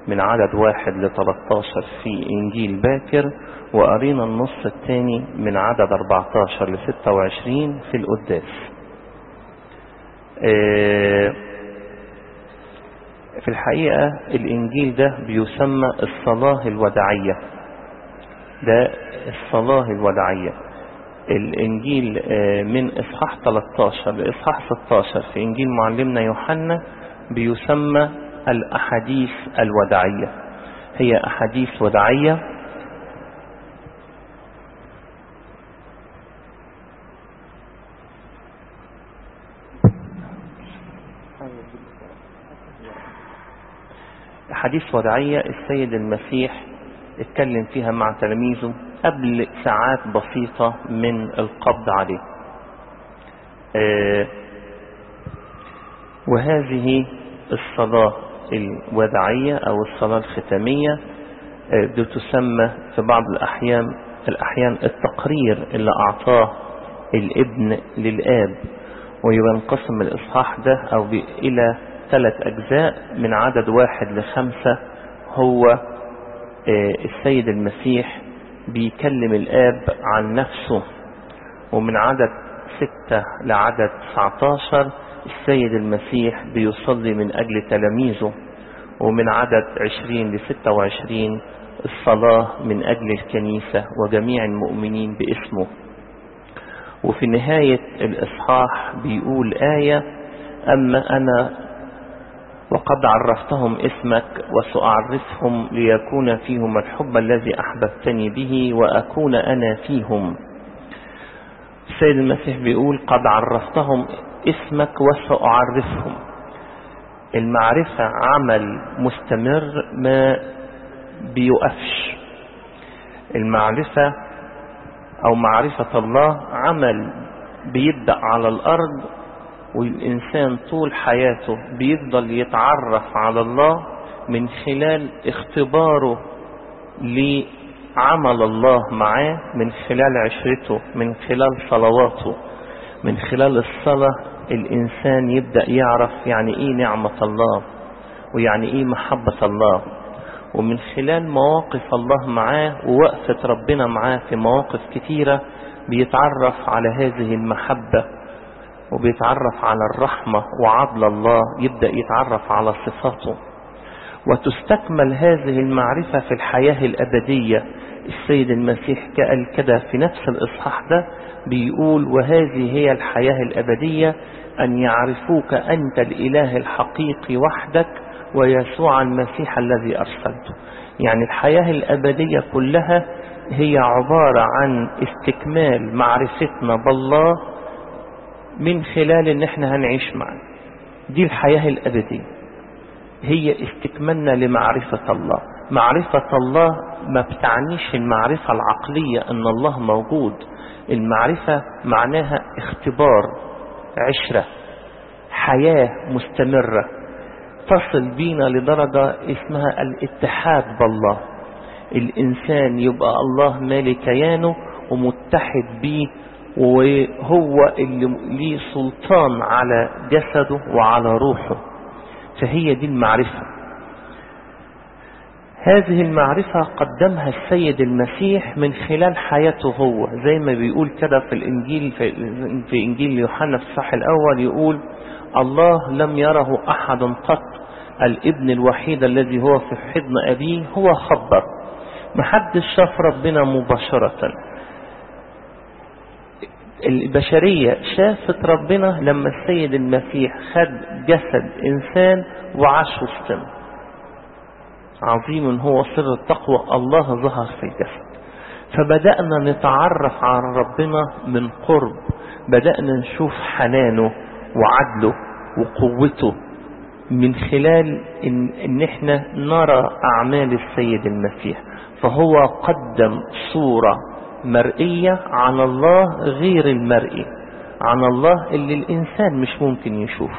من عدد واحد ل 13 في إنجيل باكر وقرينا النص الثاني من عدد 14 ل 26 في القداس في الحقيقة الإنجيل ده بيسمى الصلاة الوداعية ده الصلاة الوداعية الإنجيل من إصحاح 13 لإصحاح 16 في إنجيل معلمنا يوحنا بيسمى الأحاديث الوداعية هي أحاديث وداعية أحاديث وداعية السيد المسيح اتكلم فيها مع تلاميذه قبل ساعات بسيطة من القبض عليه آه وهذه الصلاة الوداعية أو الصلاة الختامية آه بتسمى في بعض الأحيان الأحيان التقرير اللي أعطاه الابن للآب وينقسم الإصحاح ده أو إلى ثلاث أجزاء من عدد واحد لخمسة هو آه السيد المسيح بيكلم الآب عن نفسه ومن عدد ستة لعدد 19 السيد المسيح بيصلي من أجل تلاميذه ومن عدد 20 ل 26 الصلاة من أجل الكنيسة وجميع المؤمنين باسمه وفي نهاية الإصحاح بيقول آية أما أنا وقد عرفتهم اسمك وسأعرفهم ليكون فيهم الحب الذي أحببتني به وأكون أنا فيهم السيد المسيح بيقول قد عرفتهم اسمك وسأعرفهم المعرفة عمل مستمر ما بيقفش المعرفة أو معرفة الله عمل بيبدأ على الأرض والإنسان طول حياته بيفضل يتعرف على الله من خلال اختباره لعمل الله معاه من خلال عشرته من خلال صلواته من خلال الصلاة الإنسان يبدأ يعرف يعني إيه نعمة الله ويعني إيه محبة الله ومن خلال مواقف الله معاه ووقفة ربنا معاه في مواقف كتيرة بيتعرف على هذه المحبة وبيتعرف على الرحمة وعدل الله يبدأ يتعرف على صفاته وتستكمل هذه المعرفة في الحياة الأبدية السيد المسيح قال كده في نفس الإصحاح ده بيقول وهذه هي الحياة الأبدية أن يعرفوك أنت الإله الحقيقي وحدك ويسوع المسيح الذي أرسلته يعني الحياة الأبدية كلها هي عبارة عن استكمال معرفتنا بالله من خلال ان احنا هنعيش معا دي الحياة الأبدية هي استكمالنا لمعرفة الله معرفة الله ما بتعنيش المعرفة العقلية ان الله موجود المعرفة معناها اختبار عشرة حياة مستمرة تصل بينا لدرجة اسمها الاتحاد بالله الإنسان يبقى الله مالي كيانه ومتحد بيه وهو اللي ليه سلطان على جسده وعلى روحه فهي دي المعرفة هذه المعرفة قدمها السيد المسيح من خلال حياته هو زي ما بيقول كده في الإنجيل في, في إنجيل يوحنا في الصح الأول يقول الله لم يره أحد قط الابن الوحيد الذي هو في حضن أبيه هو خبر محدش شاف ربنا مباشرة البشرية شافت ربنا لما السيد المسيح خد جسد إنسان وعاش وسطنا عظيم هو سر التقوى الله ظهر في الجسد فبدأنا نتعرف على ربنا من قرب بدأنا نشوف حنانه وعدله وقوته من خلال إن, إن احنا نرى أعمال السيد المسيح فهو قدم صورة مرئية عن الله غير المرئي عن الله اللي الإنسان مش ممكن يشوفه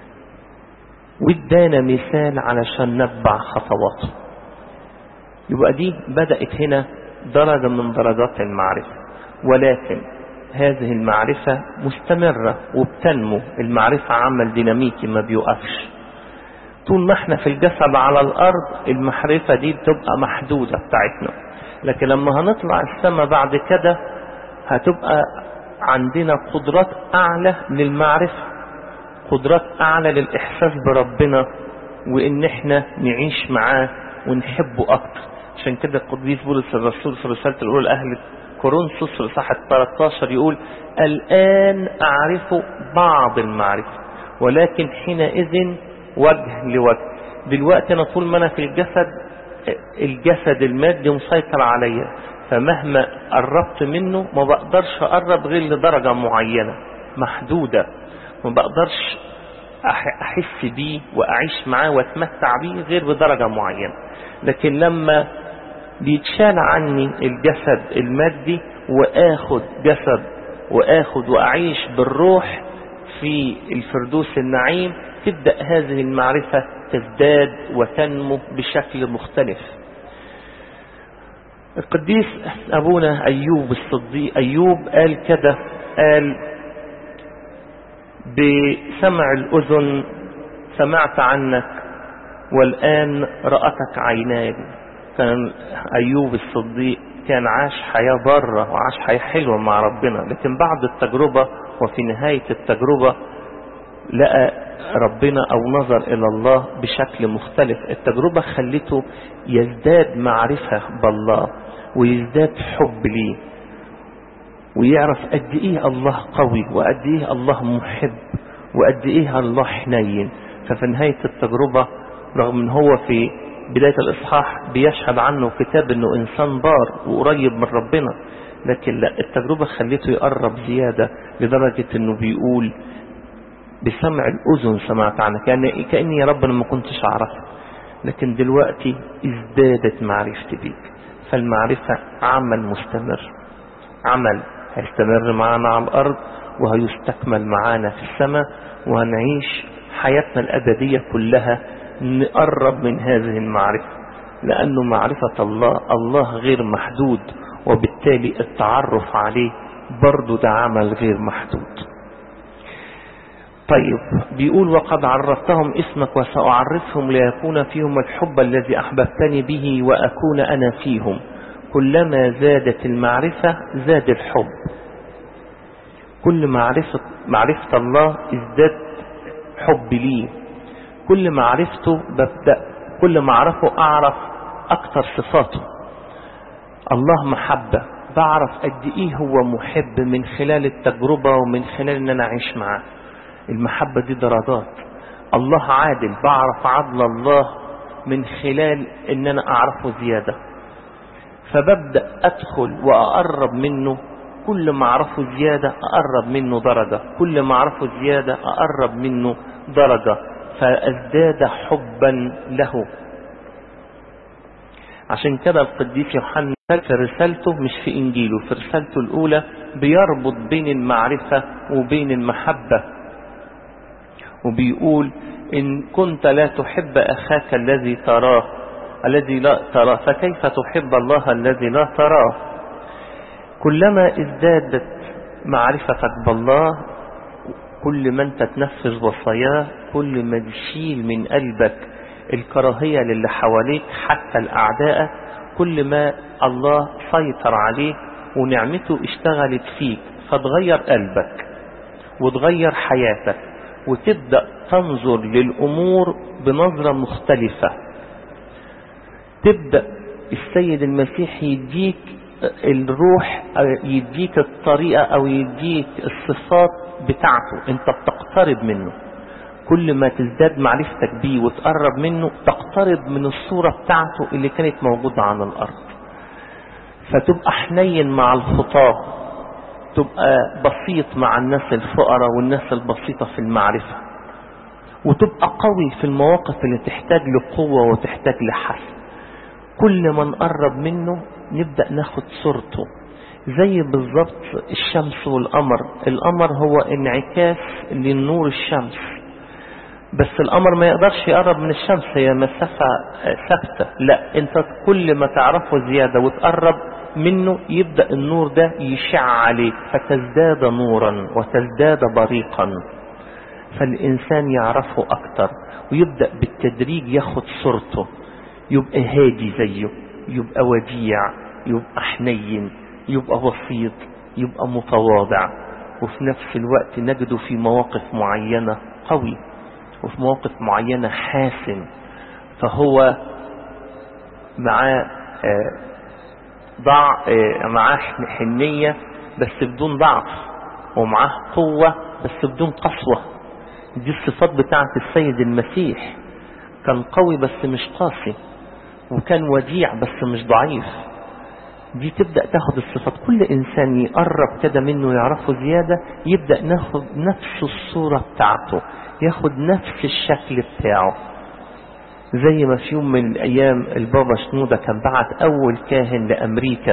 وادانا مثال علشان نتبع خطواته يبقى دي بدأت هنا درجة من درجات المعرفة ولكن هذه المعرفة مستمرة وبتنمو المعرفة عمل ديناميكي ما بيوقفش طول ما احنا في الجسد على الارض المعرفة دي بتبقى محدودة بتاعتنا لكن لما هنطلع السماء بعد كده هتبقى عندنا قدرات اعلى للمعرفة قدرات اعلى للاحساس بربنا وان احنا نعيش معاه ونحبه اكتر عشان كده القديس بولس الرسول في رسالته الاولى لاهل كورنثوس في الاصحاح 13 يقول الان اعرف بعض المعرفه ولكن حينئذ وجه لوجه دلوقتي انا طول ما انا في الجسد الجسد المادي مسيطر عليا فمهما قربت منه ما بقدرش اقرب غير لدرجة معينة محدودة ما بقدرش احس بيه واعيش معاه واتمتع بيه غير بدرجة معينة لكن لما بيتشال عني الجسد المادي واخد جسد واخد واعيش بالروح في الفردوس النعيم تبدأ هذه المعرفة تزداد وتنمو بشكل مختلف القديس أبونا أيوب الصديق أيوب قال كده قال بسمع الأذن سمعت عنك والآن رأتك عيناي كان أيوب الصديق كان عاش حياة بره وعاش حياة حلوة مع ربنا لكن بعد التجربة وفي نهاية التجربة لقى ربنا أو نظر إلى الله بشكل مختلف التجربة خلته يزداد معرفة بالله ويزداد حب ليه ويعرف قد إيه الله قوي وقد إيه الله محب وقد إيه الله حنين ففي نهاية التجربة رغم ان هو في بداية الإصحاح بيشهد عنه كتاب انه انسان بار وقريب من ربنا لكن لا التجربة خليته يقرب زيادة لدرجة انه بيقول بسمع الأذن سمعت عنك يعني كأني يا رب أنا ما كنتش أعرفك لكن دلوقتي ازدادت معرفتي بيك فالمعرفة عمل مستمر عمل هيستمر معانا على الأرض وهيستكمل معانا في السماء وهنعيش حياتنا الأبدية كلها نقرب من هذه المعرفة لأنه معرفة الله الله غير محدود وبالتالي التعرف عليه برضو ده عمل غير محدود طيب بيقول وقد عرفتهم اسمك وسأعرفهم ليكون فيهم الحب الذي أحببتني به وأكون أنا فيهم كلما زادت المعرفة زاد الحب كل معرفة, معرفة الله ازداد حب ليه كل معرفته ببدأ كل ما أعرفه أعرف أكثر صفاته الله محبة بعرف قد إيه هو محب من خلال التجربة ومن خلال أن أنا أعيش معاه المحبة دي درجات الله عادل بعرف عدل الله من خلال ان انا اعرفه زيادة فببدأ ادخل واقرب منه كل ما اعرفه زيادة اقرب منه درجة كل ما اعرفه زيادة اقرب منه درجة فازداد حبا له عشان كده القديس يوحنا في رسالته مش في انجيله في رسالته الاولى بيربط بين المعرفة وبين المحبة وبيقول إن كنت لا تحب أخاك الذي تراه الذي لا تراه فكيف تحب الله الذي لا تراه كلما ازدادت معرفتك بالله كل ما انت تنفذ وصاياه كل ما تشيل من قلبك الكراهية للي حواليك حتى الأعداء كل ما الله سيطر عليك ونعمته اشتغلت فيك فتغير قلبك وتغير حياتك وتبدأ تنظر للأمور بنظرة مختلفة تبدأ السيد المسيح يديك الروح يديك الطريقة أو يديك الصفات بتاعته انت بتقترب منه كل ما تزداد معرفتك بيه وتقرب منه تقترب من الصورة بتاعته اللي كانت موجودة على الأرض فتبقى حنين مع الخطاه تبقى بسيط مع الناس الفقراء والناس البسيطة في المعرفة وتبقى قوي في المواقف اللي تحتاج لقوة وتحتاج لحسن كل ما نقرب منه نبدأ ناخد صورته زي بالظبط الشمس والقمر القمر هو انعكاس للنور الشمس بس القمر ما يقدرش يقرب من الشمس هي مسافة ثابتة لا انت كل ما تعرفه زيادة وتقرب منه يبدأ النور ده يشع عليك فتزداد نورا وتزداد بريقا فالإنسان يعرفه أكتر ويبدأ بالتدريج ياخد صورته يبقى هادي زيه يبقى وديع يبقى حنين يبقى بسيط يبقى متواضع وفي نفس الوقت نجده في مواقف معينة قوي وفي مواقف معينة حاسم فهو معاه ضع معاه حنية بس بدون ضعف ومعاه قوة بس بدون قسوة دي الصفات بتاعة السيد المسيح كان قوي بس مش قاسي وكان وديع بس مش ضعيف دي تبدأ تاخد الصفات كل إنسان يقرب كده منه يعرفه زيادة يبدأ ناخد نفس الصورة بتاعته ياخد نفس الشكل بتاعه زي ما في يوم من الأيام البابا شنودة كان بعت أول كاهن لأمريكا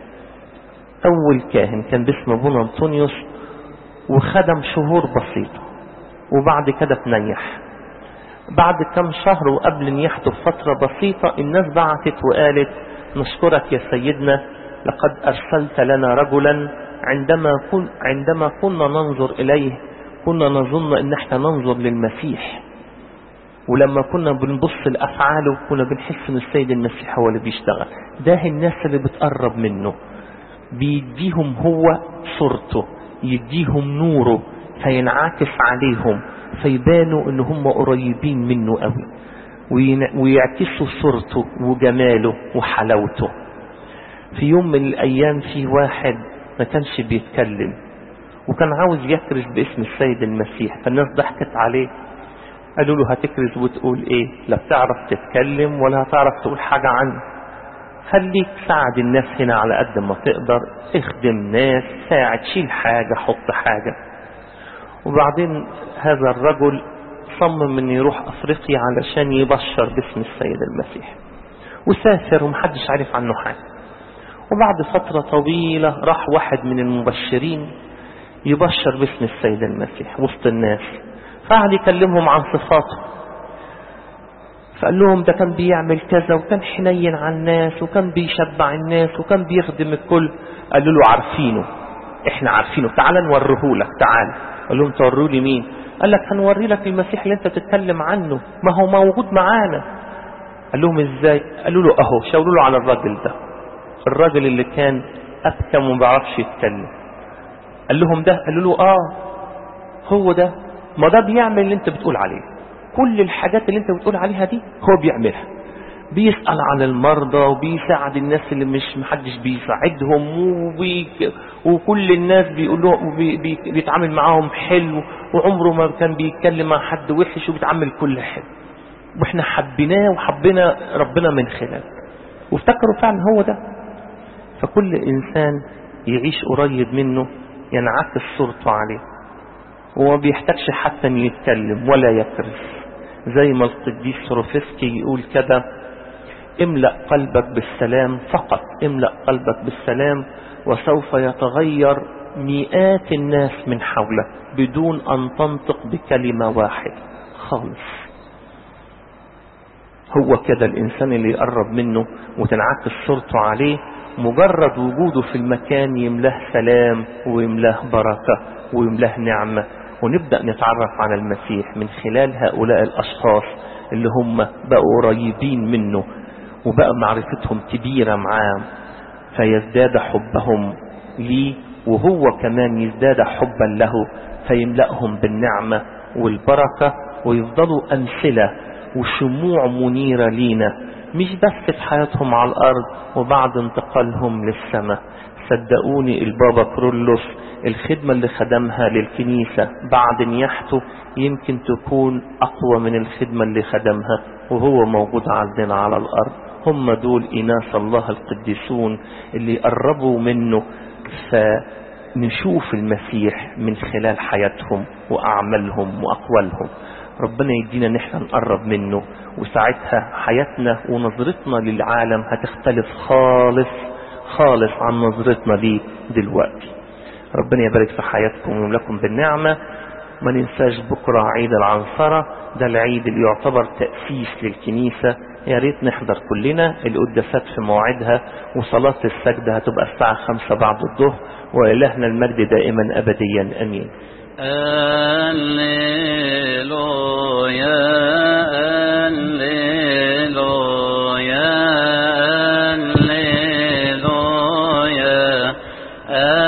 أول كاهن كان باسم ابونا أنطونيوس وخدم شهور بسيطة وبعد كده تنيح بعد كم شهر وقبل نياحته بفترة بسيطة الناس بعتت وقالت نشكرك يا سيدنا لقد أرسلت لنا رجلا عندما, كن عندما كنا ننظر إليه كنا نظن ان احنا ننظر للمسيح ولما كنا بنبص لأفعاله كنا بنحس ان السيد المسيح هو اللي بيشتغل ده الناس اللي بتقرب منه بيديهم هو صورته يديهم نوره فينعكس عليهم فيبانوا ان هم قريبين منه قوي ويعكسوا صورته وجماله وحلاوته في يوم من الايام في واحد ما كانش بيتكلم وكان عاوز يكرز باسم السيد المسيح فالناس ضحكت عليه قالوا له هتكرز وتقول ايه لا بتعرف تتكلم ولا هتعرف تقول حاجة عنه خليك ساعد الناس هنا على قد ما تقدر اخدم ناس ساعد شيل حاجة حط حاجة وبعدين هذا الرجل صمم ان يروح افريقيا علشان يبشر باسم السيد المسيح وسافر ومحدش عارف عنه حاجة وبعد فترة طويلة راح واحد من المبشرين يبشر باسم السيد المسيح وسط الناس فقعد يكلمهم عن صفاته فقال لهم ده كان بيعمل كذا وكان حنين على الناس وكان بيشبع الناس وكان بيخدم الكل قالوا له عارفينه احنا عارفينه تعال نوريه لك تعال قال لهم توروا لي مين قال لك هنوري لك المسيح اللي انت بتتكلم عنه ما هو موجود معانا قال لهم ازاي قالوا له اهو شاوروا له على الراجل ده الراجل اللي كان ابكم وما بيعرفش يتكلم قال لهم ده قالوا له اه هو ده ما ده بيعمل اللي انت بتقول عليه كل الحاجات اللي انت بتقول عليها دي هو بيعملها بيسأل عن المرضى وبيساعد الناس اللي مش محدش بيساعدهم وبي... وكل الناس بيقول له بي... بي... بيتعامل معاهم حلو وعمره ما كان بيتكلم مع حد وحش وبيتعامل كل حلو واحنا حبيناه وحبينا ربنا من خلاله وافتكروا فعلا هو ده فكل انسان يعيش قريب منه ينعكس صورته عليه وما بيحتاجش حتى ان يتكلم ولا يكرس زي ما القديس سروفسكي يقول كده املأ قلبك بالسلام فقط املأ قلبك بالسلام وسوف يتغير مئات الناس من حولك بدون أن تنطق بكلمة واحدة خالص هو كده الإنسان اللي يقرب منه وتنعكس صورته عليه مجرد وجوده في المكان يملاه سلام ويملاه بركة ويملاه نعمة ونبدأ نتعرف على المسيح من خلال هؤلاء الأشخاص اللي هم بقوا قريبين منه وبقى معرفتهم كبيرة معاه فيزداد حبهم ليه وهو كمان يزداد حبا له فيملأهم بالنعمة والبركة ويفضلوا أمثلة وشموع منيرة لينا مش بس في حياتهم على الأرض وبعد انتقالهم للسماء صدقوني البابا كرولوس الخدمة اللي خدمها للكنيسة بعد نياحته يمكن تكون أقوى من الخدمة اللي خدمها وهو موجود عندنا على الأرض هم دول إناس الله القديسون اللي قربوا منه فنشوف المسيح من خلال حياتهم وأعمالهم وأقوالهم ربنا يدينا نحن نقرب منه وساعتها حياتنا ونظرتنا للعالم هتختلف خالص خالص عن نظرتنا ليه دلوقتي ربنا يبارك في حياتكم ويملكم بالنعمة ما ننساش بكرة عيد العنصرة ده العيد اللي يعتبر تأسيس للكنيسة يا ريت نحضر كلنا القداسات في مواعيدها وصلاة السجدة هتبقى الساعة خمسة بعد الظهر وإلهنا المجد دائما أبديا أمين هللويا هللويا هللويا